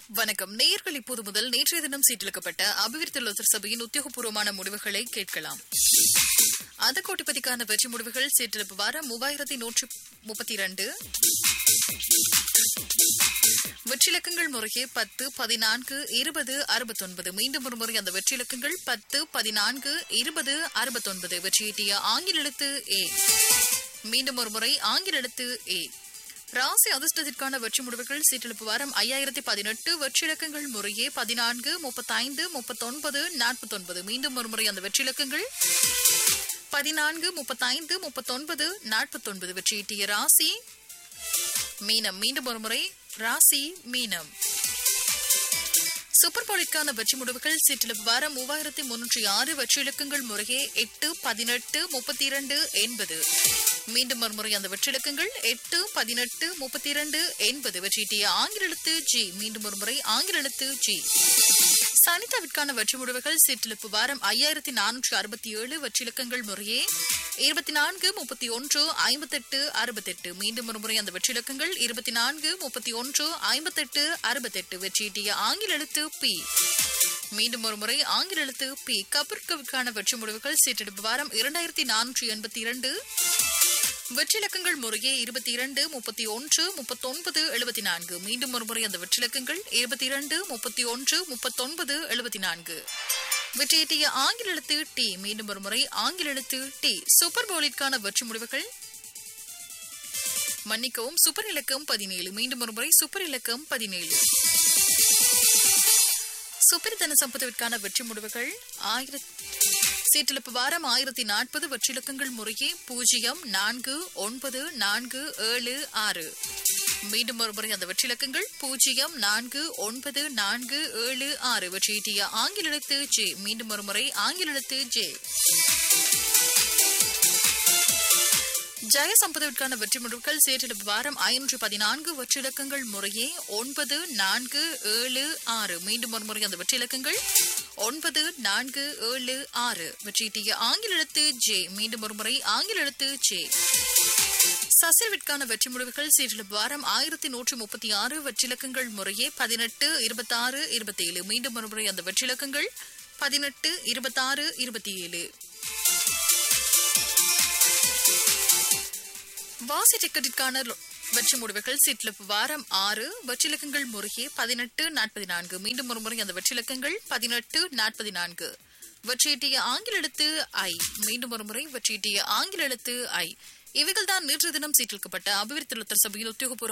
வணக்கம் நேயர்கள் இப்போது முதல் நேற்றைய தினம் சீட்டிழுக்கப்பட்ட அபிவிருத்தி லோசர் சபையின் உத்தியோகபூர்வமான முடிவுகளை கேட்கலாம் அந்த கோட்டிப்பதிக்கான வெற்றி முடிவுகள் சீட்டிழப்பு வாரம் மூவாயிரத்தி நூற்றி முப்பத்தி இரண்டு வெற்றிலக்கங்கள் முறையே பத்து பதினான்கு இருபது அறுபத்தொன்பது மீண்டும் ஒரு முறை அந்த வெற்றிலக்கங்கள் பத்து பதினான்கு இருபது அறுபத்தொன்பது வெற்றியீட்டிய ஆங்கில எழுத்து ஏ மீண்டும் ஒரு முறை ஆங்கில எழுத்து ஏ ராசி அதிர்ஷ்டத்திற்கான வெற்றி முடிவுகள் சீட்டெழுப்பு வாரம் ஐயாயிரத்தி பதினெட்டு வெற்றிலக்கங்கள் முறையே பதினான்கு முப்பத்தைந்து முப்பத்தொன்பது நாற்பத்தொன்பது மீண்டும் ஒரு முறை அந்த வெற்றிலக்கங்கள் பதினான்கு முப்பத்தைந்து முப்பத்தொன்பது நாற்பத்தொன்பது வெற்றியீட்டிய ராசி மீனம் மீண்டும் ஒரு முறை ராசி மீனம் சூப்பர் போலிற்கான வெற்றி முடிவுகள் சீட்டில் வாரம் மூவாயிரத்தி முன்னூற்றி ஆறு வெற்றி இலக்கங்கள் முறையே எட்டு பதினெட்டு முப்பத்தி இரண்டு எண்பது மீண்டும் ஒரு முறை அந்த வெற்றி இலக்கங்கள் எட்டு பதினெட்டு முப்பத்தி இரண்டு எண்பது வெற்றியிட்டிய ஆங்கில எழுத்து ஜி மீண்டும் ஒரு முறை ஆங்கில எழுத்து ஜி சனிதாவிற்கான வெற்றி முடிவுகள் சீட்டிழப்பு வாரம் ஐயாயிரத்தி நானூற்றி அறுபத்தி ஏழு வெற்றிலக்கங்கள் முறையே இருபத்தி நான்கு முப்பத்தி ஒன்று ஐம்பத்தெட்டு அறுபத்தெட்டு மீண்டும் ஒரு முறை அந்த வெற்றிலக்கங்கள் இருபத்தி நான்கு முப்பத்தி ஒன்று ஐம்பத்தெட்டு அறுபத்தெட்டு வெற்றியிட்டிய ஆங்கில எழுத்து பி மீண்டும் ஒரு முறை ஆங்கில எழுத்து பி கபிர்கவிற்கான வெற்றி முடிவுகள் சீட்டெடுப்பு வாரம் இரண்டாயிரத்தி நானூற்றி எண்பத்தி இரண்டு வெற்றிலக்கங்கள் முறையே இருபத்தி இரண்டு முப்பத்தி ஒன்று முப்பத்தொன்பது எழுபத்தி நான்கு மீண்டும் ஒரு முறை அந்த வெற்றிலக்கங்கள் இருபத்தி இரண்டு முப்பத்தி ஒன்று முப்பத்தொன்பது எழுபத்தி நான்கு வெற்றியீட்டிய ஆங்கில எழுத்து டி மீண்டும் ஒரு முறை ஆங்கில எழுத்து டி சூப்பர் போலிற்கான வெற்றி முடிவுகள் மன்னிக்கவும் சூப்பர் இலக்கம் பதினேழு மீண்டும் ஒரு முறை சூப்பர் இலக்கம் பதினேழு சூப்பர் தன சம்பதவிற்கான வெற்றி முடிவுகள் ஆயிரத்தி சீட்டிழப்பு வாரம் ஆயிரத்தி நாற்பது வெற்றிலக்கங்கள் முறையே பூஜ்ஜியம் நான்கு ஒன்பது நான்கு ஏழு ஆறு மீண்டும் ஒரு முறை அந்த வெற்றிலக்கங்கள் பூஜ்ஜியம் நான்கு ஒன்பது நான்கு ஏழு ஆறு வெற்றியீட்டிய ஆங்கில எழுத்து ஜே மீண்டும் ஒரு முறை ஆங்கில எழுத்து ஜே ஜெயசம்பதவிற்கான வெற்றி முடிவுகள் சேற்றெடுப்பு வாரம் ஐநூற்று பதினான்கு வெற்றிலக்கங்கள் முறையே ஒன்பது நான்கு ஏழு ஆறு மீண்டும் ஒரு முறை அந்த வெற்றிலக்கங்கள் ஒன்பது நான்கு ஏழு ஆறு வெற்றியிட்டிய ஆங்கில எழுத்து ஜே மீண்டும் ஒரு முறை ஆங்கில எழுத்து ஜே சசிர்விற்கான வெற்றி முடிவுகள் சீற்றில் வாரம் ஆயிரத்தி நூற்றி முப்பத்தி ஆறு வெற்றிலக்கங்கள் முறையே பதினெட்டு இருபத்தாறு இருபத்தி ஏழு மீண்டும் ஒரு முறை அந்த வெற்றிலக்கங்கள் பதினெட்டு இருபத்தாறு இருபத்தி ஏழு வாசி டிக்கெட்டிற்கான வெற்றி முடிவுகள் சீட்லிப் வாரம் ஆறு வெற்றிலக்கங்கள் முறையே பதினெட்டு நாற்பத்தி நான்கு மீண்டும் ஒரு முறை அந்த வெற்றிலக்கங்கள் பதினெட்டு நாற்பத்தி நான்கு வெற்றியீட்டிய ஆங்கில எழுத்து ஐ மீண்டும் ஒரு முறை வெற்றியீட்டிய ஆங்கில எழுத்து ஐ இவைகள் தான் நேற்று தினம் சீட்டிருக்கப்பட்ட அபிவிருத்தி சபையின் உத்தியோகபூர்வ